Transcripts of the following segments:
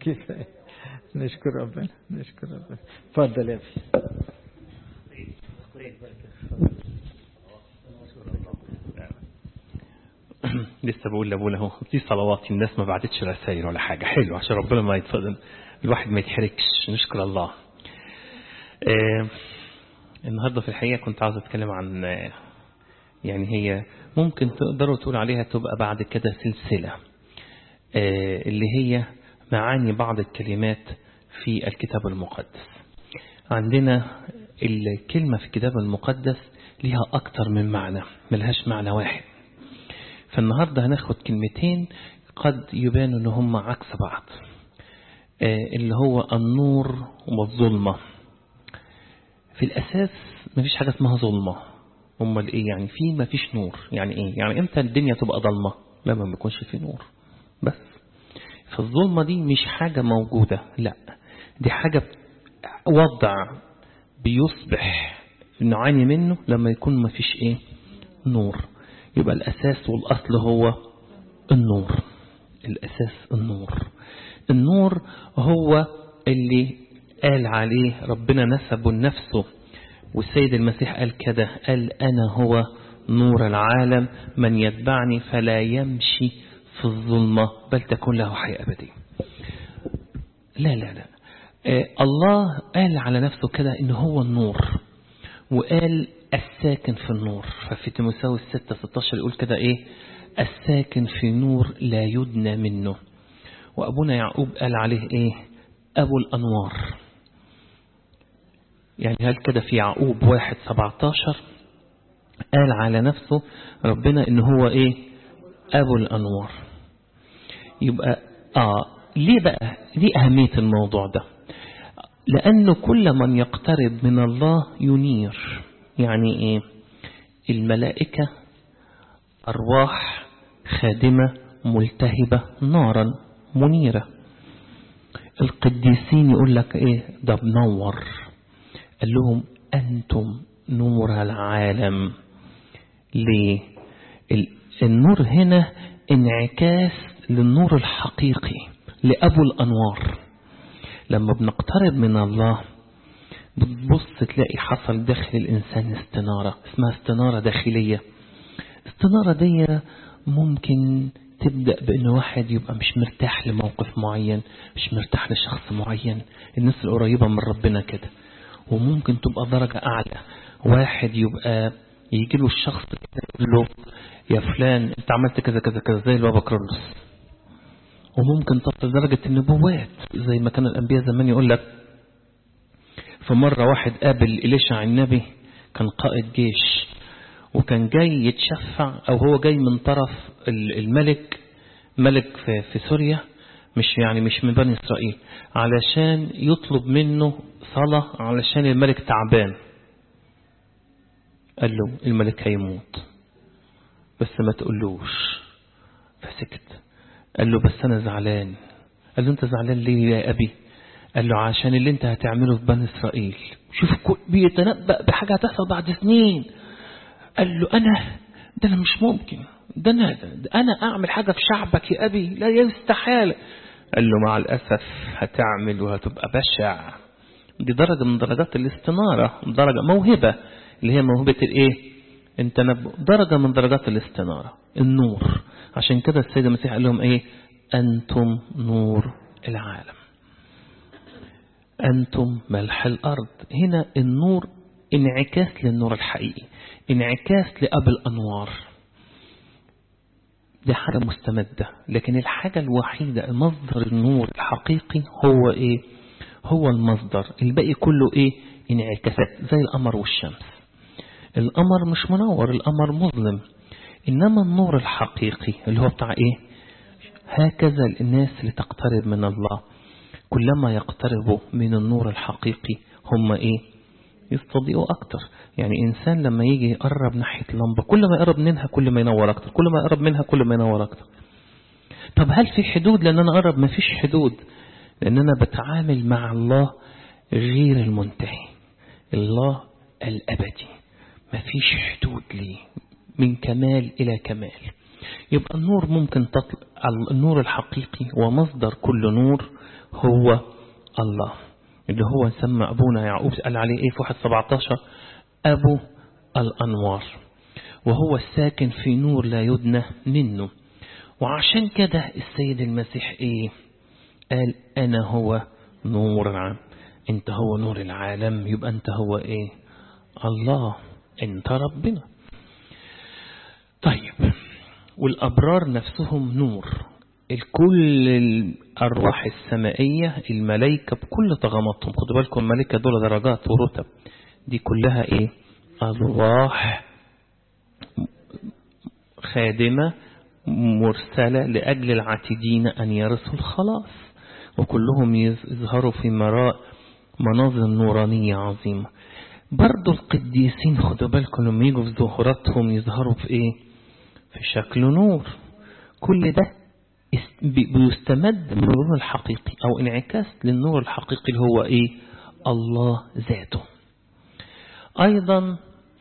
كفاية نشكر ربنا نشكر ربنا اتفضل يا ابني لسه بقول لابونا اهو دي صلوات الناس ما بعتتش رسائل ولا حاجة حلو عشان ربنا ما يتفضل الواحد ما يتحركش نشكر الله آه النهاردة في الحقيقة كنت عاوز اتكلم عن آه يعني هي ممكن تقدروا تقول عليها تبقى بعد كده سلسلة آه اللي هي معاني بعض الكلمات في الكتاب المقدس عندنا الكلمة في الكتاب المقدس ليها أكتر من معنى ملهاش معنى واحد فالنهاردة هناخد كلمتين قد يبان ان هم عكس بعض اللي هو النور والظلمة في الأساس مفيش حاجة اسمها ظلمة امال ايه يعني في مفيش نور يعني ايه يعني امتى الدنيا تبقى ضلمة لما ما بيكونش في نور بس فالظلمة دي مش حاجة موجودة لا دي حاجة وضع بيصبح نعاني منه لما يكون مفيش ايه نور يبقى الأساس والأصل هو النور الأساس النور النور هو اللي قال عليه ربنا نسبه لنفسه والسيد المسيح قال كده قال أنا هو نور العالم من يتبعني فلا يمشي في الظلمة بل تكون له حياة أبدية لا لا لا آه الله قال على نفسه كده إن هو النور وقال الساكن في النور ففي تيموثاوس 6 16 يقول كده ايه الساكن في نور لا يدنى منه وابونا يعقوب قال عليه ايه ابو الانوار يعني هل كده في يعقوب واحد 17 قال على نفسه ربنا ان هو ايه ابو الانوار يبقى اه ليه بقى دي اهمية الموضوع ده لأنه كل من يقترب من الله ينير يعني ايه الملائكة أرواح خادمة ملتهبة نارا منيرة القديسين يقول لك ايه ده بنور قال لهم أنتم نور العالم ليه النور هنا انعكاس للنور الحقيقي لأبو الأنوار لما بنقترب من الله بتبص تلاقي حصل داخل الإنسان استنارة اسمها استنارة داخلية استنارة دي ممكن تبدأ بأن واحد يبقى مش مرتاح لموقف معين مش مرتاح لشخص معين الناس القريبة من ربنا كده وممكن تبقى درجة أعلى واحد يبقى يجي له الشخص كده يقول له يا فلان انت عملت كذا كذا كذا زي البابا كرولوس وممكن تصل لدرجة النبوات زي ما كان الأنبياء زمان يقول لك فمرة واحد قابل إليشع النبي كان قائد جيش وكان جاي يتشفع أو هو جاي من طرف الملك ملك في, في سوريا مش يعني مش من بني إسرائيل علشان يطلب منه صلاة علشان الملك تعبان قال له الملك هيموت بس ما تقولوش فسكت قال له بس أنا زعلان قال له أنت زعلان ليه يا أبي قال له عشان اللي أنت هتعمله في بني إسرائيل شوف بيتنبأ بحاجة هتحصل بعد سنين قال له أنا ده أنا مش ممكن ده أنا, ده أنا أعمل حاجة في شعبك يا أبي لا يستحال قال له مع الأسف هتعمل وهتبقى بشع دي درجة من درجات الاستنارة درجة موهبة اللي هي موهبة الايه التنبؤ درجة من درجات الاستنارة النور عشان كده السيد المسيح قال لهم ايه أنتم نور العالم أنتم ملح الأرض هنا النور انعكاس للنور الحقيقي انعكاس لأب الأنوار دي حاجة مستمدة لكن الحاجة الوحيدة مصدر النور الحقيقي هو ايه هو المصدر الباقي كله ايه انعكاسات زي القمر والشمس القمر مش منور القمر مظلم إنما النور الحقيقي اللي هو بتاع إيه هكذا الناس اللي تقترب من الله كلما يقتربوا من النور الحقيقي هم إيه يستضيئوا أكتر يعني إنسان لما يجي يقرب ناحية اللمبة كل ما يقرب منها كل ما ينور أكتر كل ما يقرب منها كل ما ينور أكتر طب هل في حدود لأن أنا أقرب ما فيش حدود لأن أنا بتعامل مع الله غير المنتهي الله الأبدي ما فيش حدود ليه من كمال إلى كمال يبقى النور ممكن تطلع النور الحقيقي ومصدر كل نور هو الله اللي هو سمى أبونا يعقوب قال عليه إيه في واحد 17 أبو الأنوار وهو الساكن في نور لا يدنى منه وعشان كده السيد المسيح إيه قال أنا هو نور العالم أنت هو نور العالم يبقى أنت هو إيه الله أنت ربنا طيب والأبرار نفسهم نور الكل الأرواح السمائية الملائكة بكل طغماتهم خدوا بالكم الملائكة دول درجات ورتب دي كلها إيه أرواح خادمة مرسلة لأجل العاتدين أن يرثوا الخلاص وكلهم يظهروا في مراء مناظر نورانية عظيمة برضو القديسين خدوا بالكم لما يجوا في ظهوراتهم يظهروا في ايه في شكل نور كل ده بيستمد من النور الحقيقي او انعكاس للنور الحقيقي اللي هو ايه الله ذاته ايضا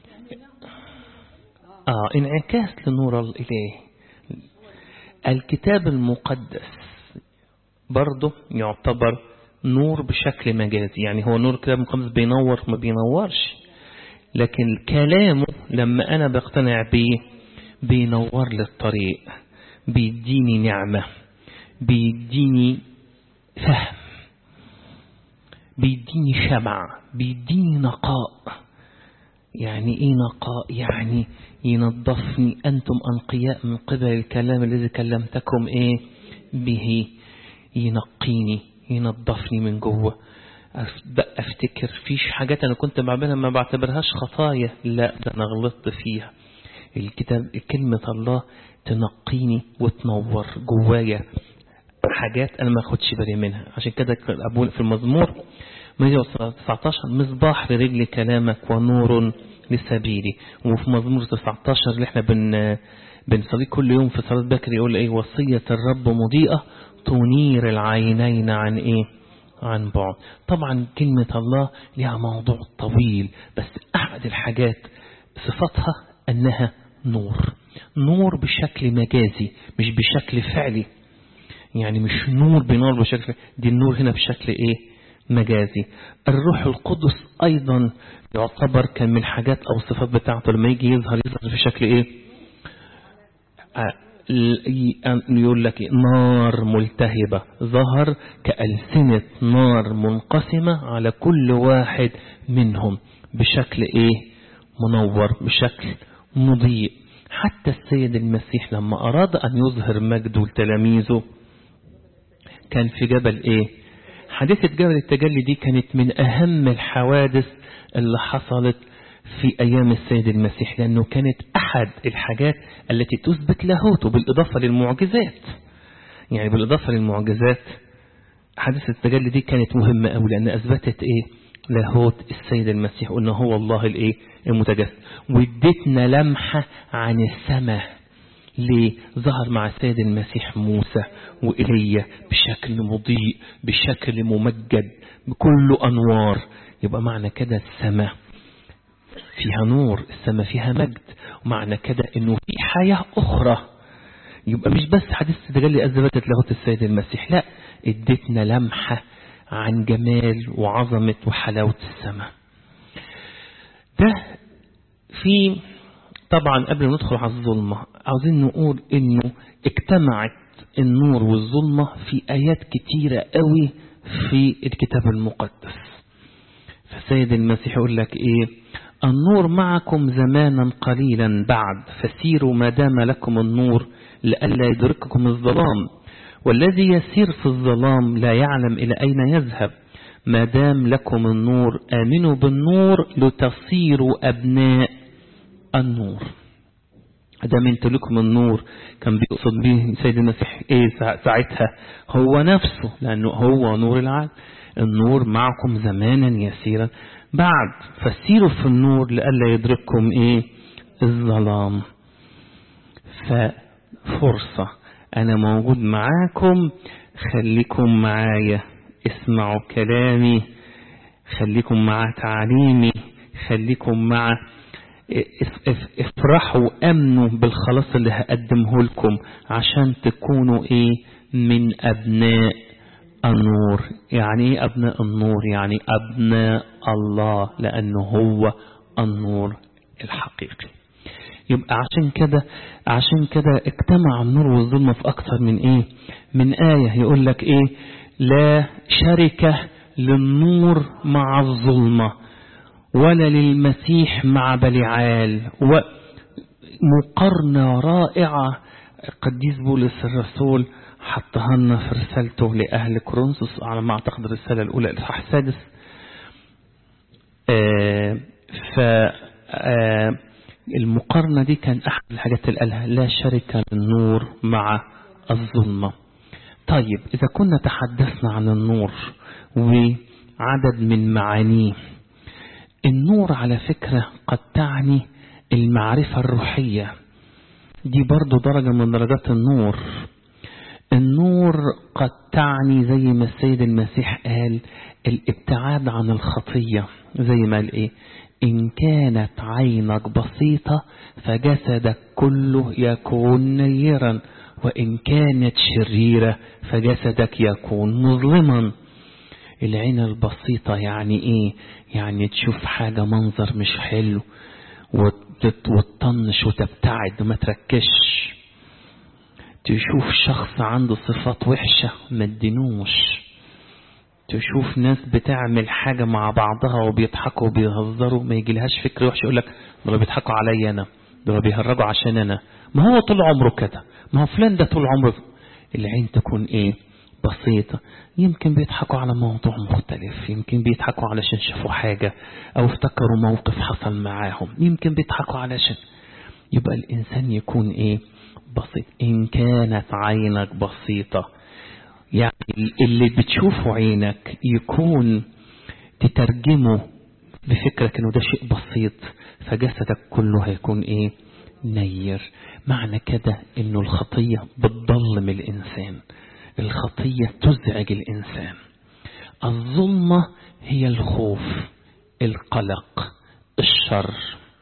اه انعكاس لنور الاله الكتاب المقدس برضه يعتبر نور بشكل مجازي يعني هو نور الكتاب المقدس بينور ما بينورش لكن كلامه لما أنا بقتنع بيه بينور لي الطريق بيديني نعمة بيديني فهم بيديني شمع بيديني نقاء يعني ايه نقاء يعني ينظفني أنتم أنقياء من قبل الكلام الذي كلمتكم ايه به ينقيني ينظفني من جوه افتكر فيش حاجات انا كنت بعملها ما بعتبرهاش خطايا لا ده انا غلطت فيها الكتاب كلمة الله تنقيني وتنور جوايا حاجات انا ما اخدش بالي منها عشان كده ابونا في المزمور 119 مصباح لرجل كلامك ونور لسبيلي وفي مزمور 19 اللي احنا بن بنصلي كل يوم في صلاة بكر يقول ايه وصية الرب مضيئة تنير العينين عن ايه عن بعد طبعا كلمة الله لها موضوع طويل بس احد الحاجات صفتها انها نور نور بشكل مجازي مش بشكل فعلي يعني مش نور بنور بشكل دي النور هنا بشكل ايه مجازي الروح القدس ايضا يعتبر كان من الحاجات او الصفات بتاعته لما يجي يظهر يظهر في شكل ايه يقول لك نار ملتهبة ظهر كألسنة نار منقسمة على كل واحد منهم بشكل ايه منور بشكل مضيء حتى السيد المسيح لما أراد أن يظهر مجده لتلاميذه كان في جبل ايه حادثة جبل التجلي دي كانت من أهم الحوادث اللي حصلت في أيام السيد المسيح لأنه كانت أحد الحاجات التي تثبت لاهوته بالإضافة للمعجزات يعني بالإضافة للمعجزات حادثة التجلي دي كانت مهمة أوي لأن أثبتت إيه لاهوت السيد المسيح قلنا هو الله الإيه المتجسد وادتنا لمحة عن السماء ليه ظهر مع السيد المسيح موسى وإيليا بشكل مضيء بشكل ممجد بكل أنوار يبقى معنى كده السماء فيها نور السماء فيها مجد ومعنى كده انه في حياة اخرى يبقى مش بس حديث تجلي اثبتت لاهوت السيد المسيح لا ادتنا لمحة عن جمال وعظمة وحلاوة السماء ده في طبعا قبل ما ندخل على الظلمة عاوزين نقول انه اجتمعت النور والظلمة في ايات كتيرة قوي في الكتاب المقدس فسيد المسيح يقول لك ايه النور معكم زمانا قليلا بعد فسيروا ما دام لكم النور لئلا يدرككم الظلام والذي يسير في الظلام لا يعلم إلى أين يذهب ما دام لكم النور آمنوا بالنور لتصيروا أبناء النور دام انتوا لكم النور كان بيقصد به سيد المسيح ايه ساعتها هو نفسه لانه هو نور العالم النور معكم زمانا يسيرا بعد فسيروا في النور لئلا يدرككم ايه الظلام ففرصة انا موجود معاكم خليكم معايا اسمعوا كلامي خليكم مع تعليمي خليكم مع افرحوا امنوا بالخلاص اللي هقدمه لكم عشان تكونوا ايه من ابناء النور يعني ايه أبناء النور يعني أبناء الله لأنه هو النور الحقيقي يبقى عشان كده عشان كده اجتمع النور والظلمة في أكثر من إيه من آية يقول لك إيه لا شركة للنور مع الظلمة ولا للمسيح مع بلعال ومقارنة رائعة قديس بولس الرسول حطها لنا في رسالته لأهل كورنثوس على ما أعتقد الرسالة الأولى الإصحاح السادس آه ف آه المقارنة دي كان أحد الحاجات اللي قالها لا شركة للنور مع الظلمة طيب إذا كنا تحدثنا عن النور وعدد من معانيه النور على فكرة قد تعني المعرفة الروحية دي برضو درجة من درجات النور النور قد تعني زي ما السيد المسيح قال الابتعاد عن الخطية زي ما قال ايه إن كانت عينك بسيطة فجسدك كله يكون نيرا وإن كانت شريرة فجسدك يكون مظلما العين البسيطة يعني إيه يعني تشوف حاجة منظر مش حلو وتطنش وتبتعد وما تركش تشوف شخص عنده صفات وحشة ما تدينوش تشوف ناس بتعمل حاجة مع بعضها وبيضحكوا وبيهزروا ما يجيلهاش فكر وحش يقول لك دول بيضحكوا عليا أنا دول بيهرجوا عشان أنا ما هو طول عمره كده ما هو فلان ده طول عمره العين تكون إيه بسيطة يمكن بيضحكوا على موضوع مختلف يمكن بيضحكوا علشان شافوا حاجة أو افتكروا موقف حصل معاهم يمكن بيضحكوا علشان يبقى الإنسان يكون إيه بسيط إن كانت عينك بسيطة يعني اللي بتشوفه عينك يكون تترجمه بفكرك انه ده شيء بسيط فجسدك كله هيكون ايه نير معنى كده انه الخطية بتضلم الانسان الخطية تزعج الانسان الظلمة هي الخوف القلق الشر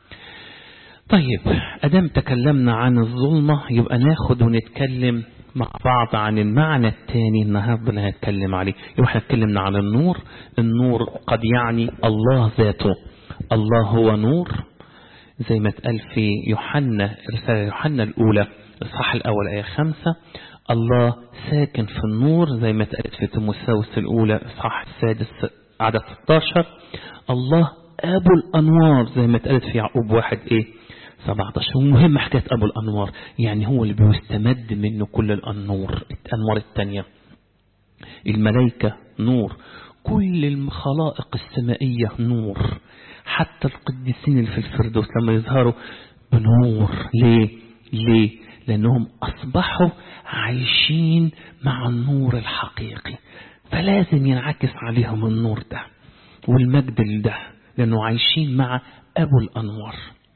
طيب ادام تكلمنا عن الظلمة يبقى ناخد ونتكلم مع بعض عن المعنى الثاني النهارده اللي هنتكلم عليه يبقى احنا اتكلمنا عن النور النور قد يعني الله ذاته الله هو نور زي ما اتقال في يوحنا رسالة يوحنا الأولى الصح الأول آية خمسة الله ساكن في النور زي ما اتقالت في تيموثاوس الأولى الصح السادس عدد 16 الله أبو الأنوار زي ما اتقالت في يعقوب واحد إيه 17 ومهم حكاية أبو الأنوار يعني هو اللي بيستمد منه كل الأنوار الأنوار التانية الملائكة نور كل الخلائق السمائية نور حتى القديسين اللي في الفردوس لما يظهروا بنور ليه ليه لأنهم أصبحوا عايشين مع النور الحقيقي فلازم ينعكس عليهم النور ده والمجد ده لأنه عايشين مع أبو الأنوار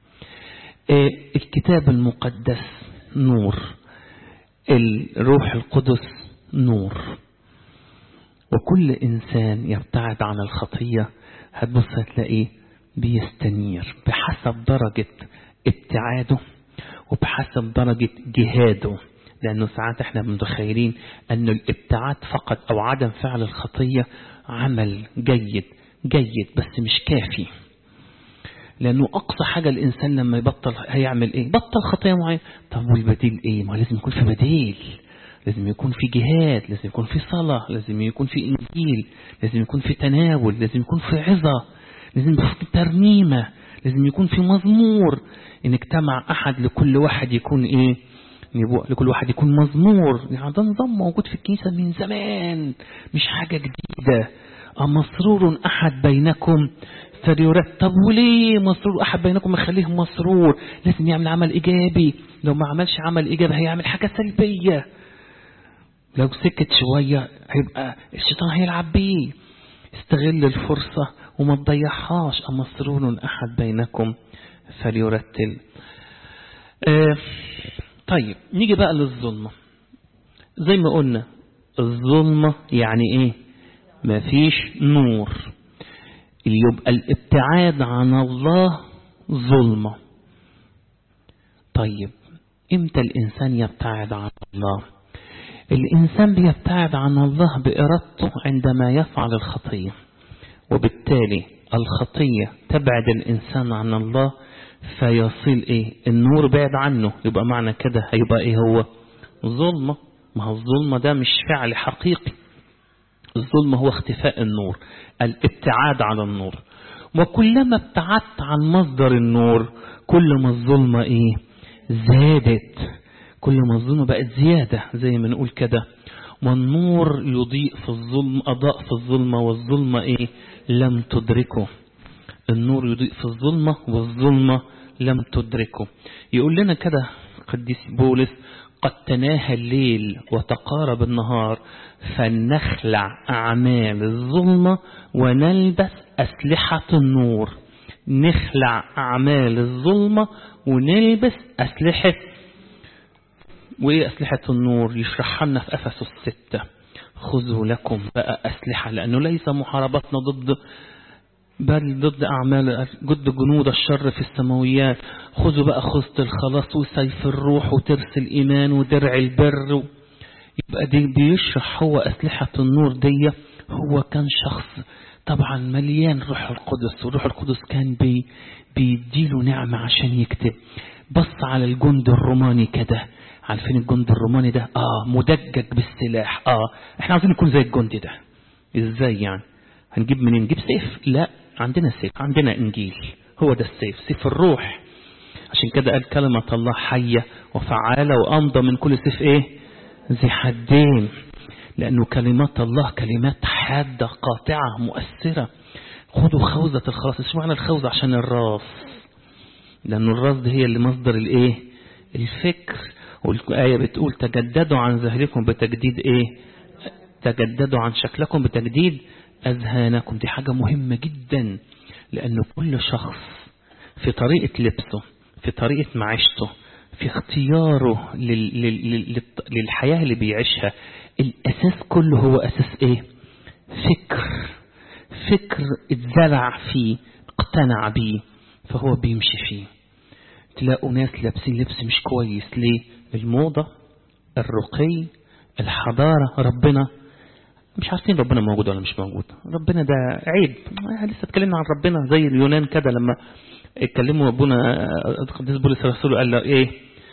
الكتاب المقدس نور الروح القدس نور وكل إنسان يبتعد عن الخطية هتبص هتلاقيه بيستنير بحسب درجة ابتعاده وبحسب درجة جهاده لأنه ساعات احنا متخيلين أن الابتعاد فقط أو عدم فعل الخطية عمل جيد جيد بس مش كافي لأنه أقصى حاجة الإنسان لما يبطل هيعمل إيه بطل خطية معينة طب والبديل إيه ما لازم يكون في بديل لازم يكون في جهاد لازم يكون في صلاة لازم يكون في إنجيل لازم يكون في تناول لازم يكون في عظة لازم يكون في ترنيمة لازم يكون في مزمور إن اجتمع أحد لكل واحد يكون إيه لكل واحد يكون مزمور يعني ده نظام موجود في الكنيسة من زمان مش حاجة جديدة مسرور أحد بينكم فليرتب وليه مسرور أحد بينكم يخليه مسرور لازم يعمل عمل إيجابي لو ما عملش عمل إيجابي هيعمل حاجة سلبية لو سكت شوية هيبقى الشيطان هيلعب بيه استغل الفرصة وما تضيعهاش أما مسرور أحد بينكم فليرتل آه طيب نيجي بقى للظلمة زي ما قلنا الظلمة يعني ايه مفيش نور يبقى الابتعاد عن الله ظلمة طيب امتى الانسان يبتعد عن الله الإنسان بيبتعد عن الله بإرادته عندما يفعل الخطية وبالتالي الخطية تبعد الإنسان عن الله فيصيل إيه النور بعد عنه يبقى معنى كده هيبقى إيه هو ظلمة ما هو الظلمة ده مش فعل حقيقي الظلم هو اختفاء النور الابتعاد عن النور وكلما ابتعدت عن مصدر النور كل ما الظلمة ايه زادت كل ما الظلمة بقت زيادة زي ما نقول كده والنور يضيء في الظلم أضاء في الظلمة والظلمة ايه لم تدركه النور يضيء في الظلمة والظلمة لم تدركه يقول لنا كده قديس بولس قد تناهى الليل وتقارب النهار فلنخلع أعمال الظلمة ونلبس أسلحة النور نخلع أعمال الظلمة ونلبس أسلحة وإيه أسلحة النور يشرحها لنا في أفسس الستة خذوا لكم بقى أسلحة لأنه ليس محاربتنا ضد بل ضد أعمال ضد جنود الشر في السماويات خذوا بقى خذت الخلاص وسيف الروح وترس الإيمان ودرع البر يبقى دي بيشرح هو أسلحة النور دي هو كان شخص طبعا مليان روح القدس والروح القدس كان بي بيديله نعمة عشان يكتب بص على الجند الروماني كده عارفين الجند الروماني ده اه مدجج بالسلاح اه احنا عاوزين نكون زي الجندي ده ازاي يعني هنجيب منين نجيب سيف لا عندنا سيف عندنا انجيل هو ده السيف سيف الروح عشان كده قال كلمة الله حية وفعالة وأمضى من كل سيف ايه ذي حدين لأنه كلمات الله كلمات حادة قاطعة مؤثرة خدوا خوذة الخلاص اسمعوا معنى الخوذة عشان الراس لأنه الراس دي هي اللي مصدر الايه الفكر والآية بتقول تجددوا عن ذهلكم بتجديد ايه تجددوا عن شكلكم بتجديد أذهانكم دي حاجة مهمة جدا لأن كل شخص في طريقة لبسه في طريقة معيشته في اختياره لل... لل... للحياة اللي بيعيشها الأساس كله هو أساس إيه فكر فكر اتزرع فيه اقتنع بيه فهو بيمشي فيه تلاقوا ناس لابسين لبس مش كويس ليه الموضة الرقي الحضارة ربنا مش عارفين ربنا موجود ولا مش موجود ربنا ده عيب لسه اتكلمنا عن ربنا زي اليونان كده لما اتكلموا ابونا القديس بولس الرسول قال له ايه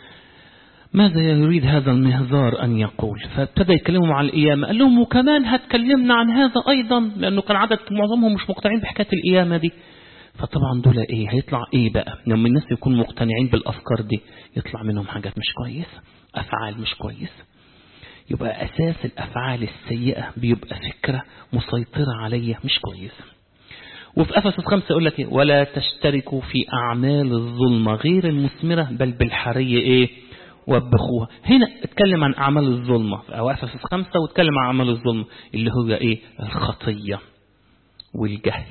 ماذا يريد هذا المهزار أن يقول فابتدى يتكلموا مع القيامة قال لهم وكمان هتكلمنا عن هذا أيضا لأنه كان عدد معظمهم مش مقتنعين بحكاية القيامة دي فطبعا دول ايه هيطلع ايه بقى لما الناس يكونوا مقتنعين بالأفكار دي يطلع منهم حاجات مش كويسة أفعال مش كويسة يبقى أساس الأفعال السيئة بيبقى فكرة مسيطرة عليا مش كويسة وفي أفسس خمسة يقول لك إيه؟ ولا تشتركوا في أعمال الظلمة غير المثمرة بل بالحرية إيه وبخوها هنا اتكلم عن أعمال الظلمة أو أفسس خمسة واتكلم عن أعمال الظلمة اللي هو إيه الخطية والجهل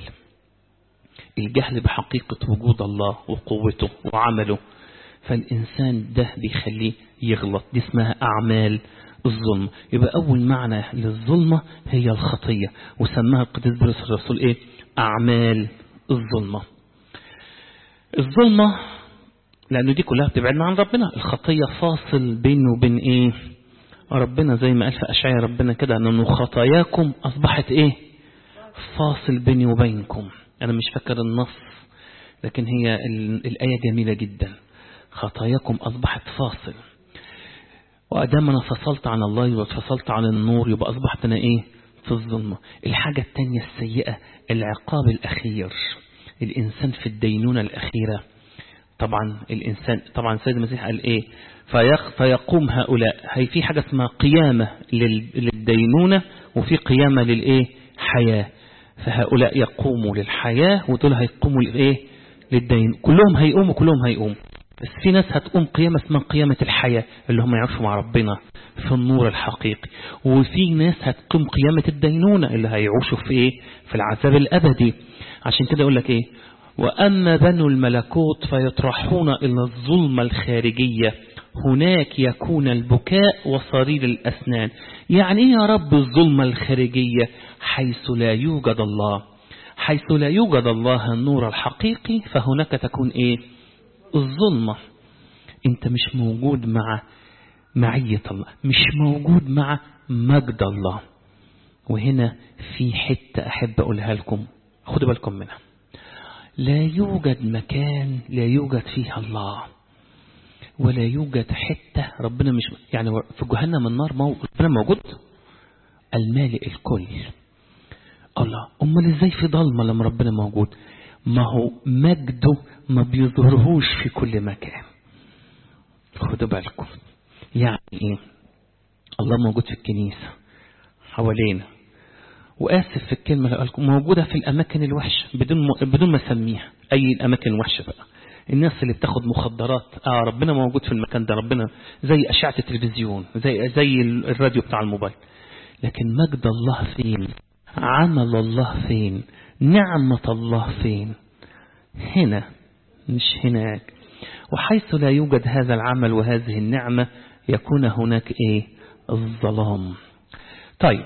الجهل بحقيقة وجود الله وقوته وعمله فالإنسان ده بيخليه يغلط دي اسمها أعمال الظلم يبقى أول معنى للظلمة هي الخطية وسماها القديس بولس الرسول إيه أعمال الظلمة الظلمة لأنه دي كلها بتبعدنا عن ربنا الخطية فاصل بينه وبين إيه ربنا زي ما قال في أشعية ربنا كده أنه خطاياكم أصبحت إيه فاصل بيني وبينكم أنا مش فاكر النص لكن هي الآية جميلة جدا خطاياكم أصبحت فاصل وأدام أنا فصلت عن الله وفصلت عن النور يبقى أصبحت أنا إيه في الظلمة الحاجة التانية السيئة العقاب الأخير الإنسان في الدينونة الأخيرة طبعا الإنسان طبعا سيد المسيح قال إيه فيق فيقوم هؤلاء هي في حاجة اسمها قيامة للدينونة وفي قيامة للإيه حياة فهؤلاء يقوموا للحياة ودول هيقوموا لإيه للدين كلهم هيقوموا كلهم هيقوموا بس في ناس هتقوم قيامة اسمها قيامة الحياة اللي هم يعرفوا مع ربنا في النور الحقيقي وفي ناس هتقوم قيامة الدينونة اللي هيعيشوا في ايه في العذاب الأبدي عشان كده يقول لك ايه وأما بنو الملكوت فيطرحون إلى الظلمة الخارجية هناك يكون البكاء وصرير الأسنان يعني ايه يا رب الظلمة الخارجية حيث لا يوجد الله حيث لا يوجد الله النور الحقيقي فهناك تكون ايه الظلمة انت مش موجود مع معية الله مش موجود مع مجد الله وهنا في حتة أحب أقولها لكم خدوا بالكم منها لا يوجد مكان لا يوجد فيه الله ولا يوجد حتة ربنا مش يعني في جهنم النار موجود ربنا موجود المالئ الكل الله أمال إزاي في ضلمة لما ربنا موجود ما هو مجده ما بيظهرهوش في كل مكان خدوا بالكم يعني ايه الله موجود في الكنيسة حوالينا وآسف في الكلمة اللي لكم موجودة في الأماكن الوحشة بدون بدون ما أسميها أي الأماكن الوحشة بقى الناس اللي بتاخد مخدرات آه ربنا موجود في المكان ده ربنا زي أشعة التلفزيون زي زي الراديو بتاع الموبايل لكن مجد الله فين عمل الله فين نعمة الله فين هنا مش هناك وحيث لا يوجد هذا العمل وهذه النعمة يكون هناك ايه الظلام طيب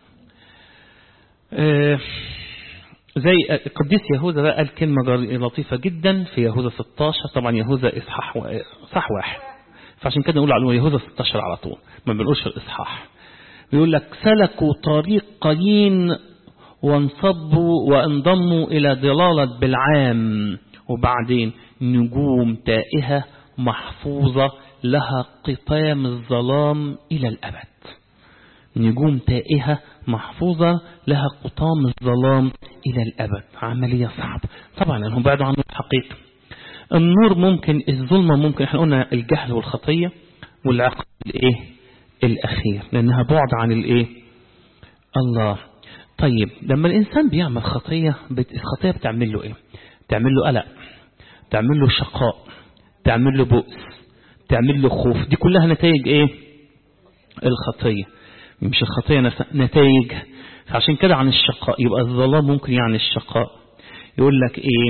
آه زي القديس يهوذا بقى قال كلمة لطيفة جدا في يهوذا 16 طبعا يهوذا إصحاح صح واحد فعشان كده نقول على يهوذا 16 على طول ما بنقولش الإصحاح بيقول لك سلكوا طريق قايين وانصبوا وانضموا إلى ضلالة بالعام وبعدين نجوم تائهة محفوظة لها قطام الظلام إلى الأبد نجوم تائهة محفوظة لها قطام الظلام إلى الأبد عملية صعبة طبعا لأنهم بعدوا عن الحقيقة النور ممكن الظلمة ممكن احنا قلنا الجهل والخطية والعقل الايه الأخير لأنها بعد عن الايه الله طيب لما الإنسان بيعمل خطية الخطية بتعمل له ايه تعمل له قلق تعمل له شقاء تعمل له بؤس تعمل له خوف دي كلها نتائج ايه الخطية مش الخطية نتائج فعشان كده عن الشقاء يبقى الظلام ممكن يعني الشقاء يقول لك ايه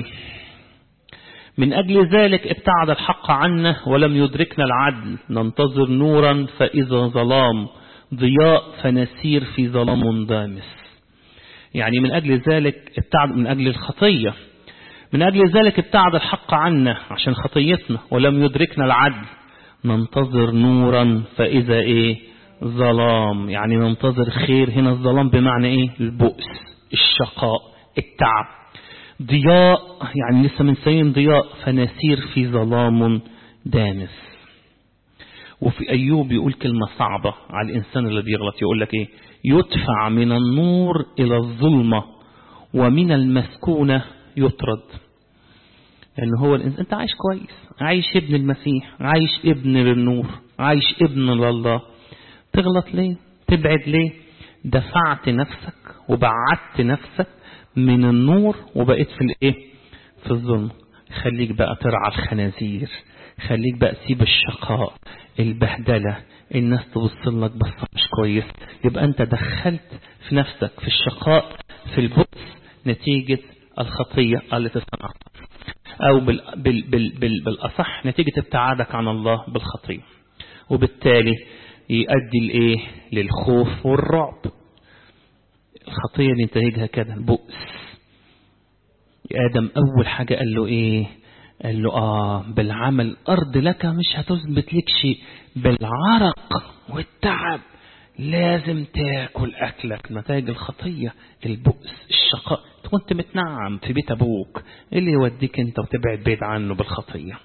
من أجل ذلك ابتعد الحق عنا ولم يدركنا العدل ننتظر نورا فإذا ظلام ضياء فنسير في ظلام دامس يعني من أجل ذلك ابتعد من أجل الخطية من أجل ذلك ابتعد الحق عنا عشان خطيتنا ولم يدركنا العدل ننتظر نورا فإذا إيه ظلام يعني ننتظر خير هنا الظلام بمعنى إيه البؤس الشقاء التعب ضياء يعني لسه من سين ضياء فنسير في ظلام دامس وفي أيوب يقول كلمة صعبة على الإنسان اللي بيغلط يقول لك إيه يدفع من النور إلى الظلمة ومن المسكونة يطرد لأن هو الإنسان أنت عايش كويس عايش ابن المسيح عايش ابن للنور عايش ابن لله تغلط ليه تبعد ليه دفعت نفسك وبعدت نفسك من النور وبقيت في الايه في الظلم خليك بقى ترعى الخنازير خليك بقى سيب الشقاء البهدلة الناس تبص لك بصة مش كويس يبقى انت دخلت في نفسك في الشقاء في البؤس نتيجة الخطية التي صنعتها أو بال بال بال بال بالأصح نتيجة ابتعادك عن الله بالخطية وبالتالي يؤدي الإيه للخوف والرعب الخطية اللي نتائجها كده البؤس آدم أول حاجة قال له إيه قال له آه بالعمل الأرض لك مش هتثبت لك شيء بالعرق والتعب لازم تاكل أكلك نتائج الخطية البؤس الشقاء كنت متنعم في بيت أبوك اللي يوديك أنت وتبعد بعيد عنه بالخطية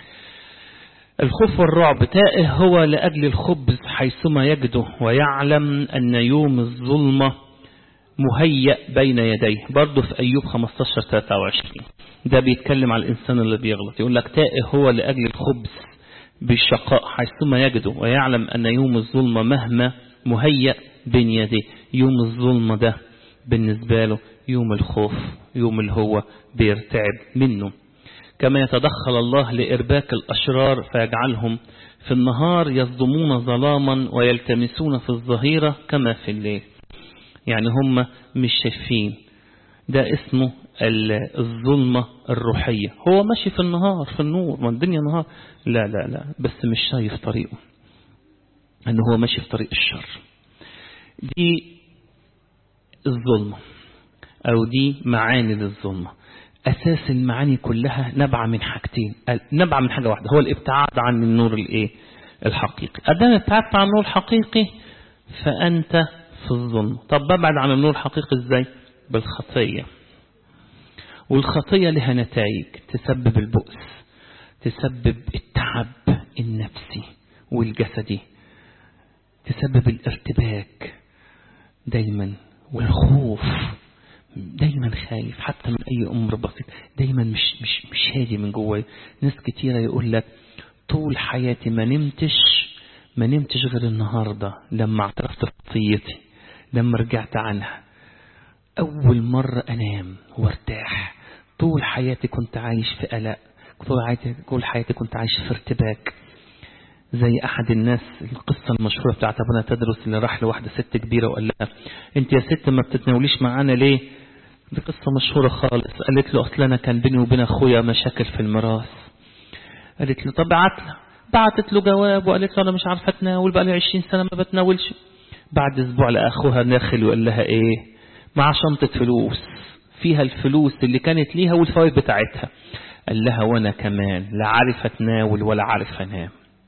الخوف والرعب تائه هو لأجل الخبز حيثما يجده ويعلم أن يوم الظلمة مهيأ بين يديه برضه في أيوب 15 23 ده بيتكلم على الإنسان اللي بيغلط يقول لك تائه هو لأجل الخبز بالشقاء حيثما يجده ويعلم أن يوم الظلمة مهما مهيأ بين يديه يوم الظلمة ده بالنسبة له يوم الخوف يوم اللي هو بيرتعب منه كما يتدخل الله لإرباك الأشرار فيجعلهم في النهار يصدمون ظلاما ويلتمسون في الظهيرة كما في الليل يعني هم مش شايفين ده اسمه الظلمة الروحية هو ماشي في النهار في النور ما الدنيا نهار لا لا لا بس مش شايف طريقه أنه هو ماشي في طريق الشر دي الظلمة أو دي معاني للظلمة أساس المعاني كلها نبع من حاجتين نبع من حاجة واحدة هو الابتعاد عن النور الإيه الحقيقي أدام ابتعدت عن النور الحقيقي فأنت في الظلم طب ببعد عن النور الحقيقي ازاي بالخطية والخطية لها نتائج تسبب البؤس تسبب التعب النفسي والجسدي تسبب الارتباك دايما والخوف دايما خايف حتى من اي امر بسيط دايما مش مش مش هادي من جواي ناس كتيره يقول لك طول حياتي ما نمتش ما نمتش غير النهارده لما اعترفت بخطيتي لما رجعت عنها اول مره انام وارتاح طول حياتي كنت عايش في قلق طول حياتي طول حياتي كنت عايش في ارتباك زي احد الناس القصة المشهورة بتاعت ابونا تدرس اللي راح لواحدة ست كبيرة وقال لها انت يا ست ما بتتناوليش معانا ليه دي قصة مشهورة خالص قالت له اصل انا كان بيني وبين اخويا مشاكل في الميراث قالت له طب بعت له بعتت له جواب وقالت له انا مش عارفة اتناول بقى لي 20 سنة ما بتناولش بعد اسبوع لقى اخوها داخل وقال لها ايه مع شنطة فلوس فيها الفلوس اللي كانت ليها والفوائد بتاعتها قال لها وانا كمان لا عارف اتناول ولا عارف انام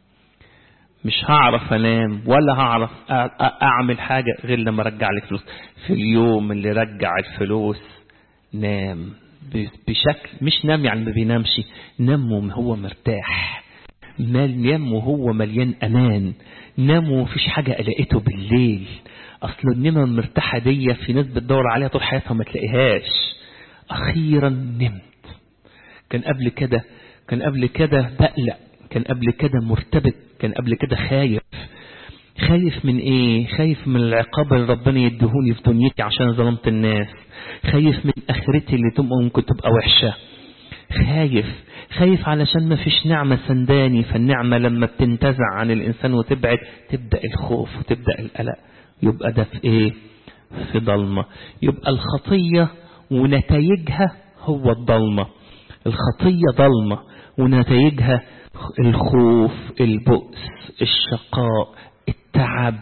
مش هعرف انام ولا هعرف اعمل حاجة غير لما ارجع لك فلوس في اليوم اللي رجع الفلوس نام بشكل مش نام يعني ما بينامش نام وهو مرتاح نام وهو مليان امان نام ومفيش حاجة قلقته بالليل اصل النمى المرتاحة دي في ناس بتدور عليها طول حياتها ما تلاقيهاش اخيرا نمت كان قبل كده كان قبل كده بقلق كان قبل كده مرتبك كان قبل كده خايف خايف من ايه خايف من العقاب اللي ربنا يديهولي في دنيتي عشان ظلمت الناس خايف من اخرتي اللي تبقى ممكن تبقى وحشة خايف خايف علشان ما فيش نعمة سنداني فالنعمة لما بتنتزع عن الانسان وتبعد تبدأ الخوف وتبدأ القلق يبقى ده في ايه في ضلمة يبقى الخطية ونتائجها هو الضلمة الخطية ضلمة ونتائجها الخوف البؤس الشقاء التعب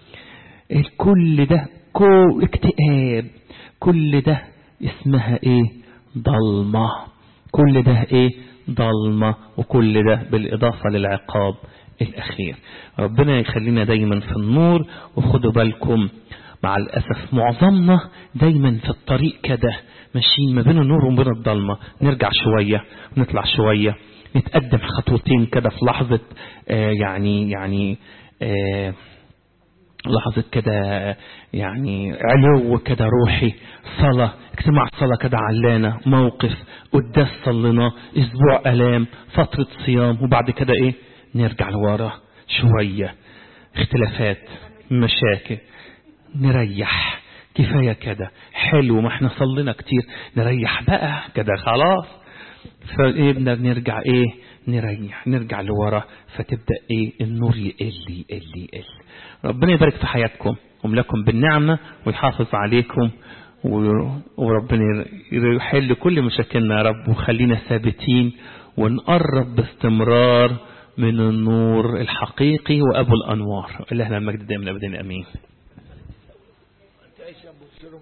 كل ده كل اكتئاب كل ده اسمها ايه ضلمة كل ده ايه ضلمة وكل ده بالإضافة للعقاب الأخير ربنا يخلينا دايما في النور وخدوا بالكم مع الأسف معظمنا دايما في الطريق كده ماشيين ما بين النور وما بين الضلمة نرجع شوية ونطلع شوية نتقدم خطوتين كده في لحظة آه يعني يعني آه لحظة كده يعني علو كده روحي صلاة اجتماع صلاة كده علانة موقف قداس صلينا اسبوع الام فترة صيام وبعد كده ايه نرجع لورا شوية اختلافات مشاكل نريح كفاية كده حلو ما احنا صلينا كتير نريح بقى كده خلاص فايه نرجع ايه نريح نرجع لورا فتبدأ ايه النور يقل يقل يقل ربنا يبارك في حياتكم وملاكم بالنعمة ويحافظ عليكم وربنا يحل كل مشاكلنا يا رب وخلينا ثابتين ونقرب باستمرار من النور الحقيقي وأبو الأنوار اللي احنا المجد دائما أبدا أمين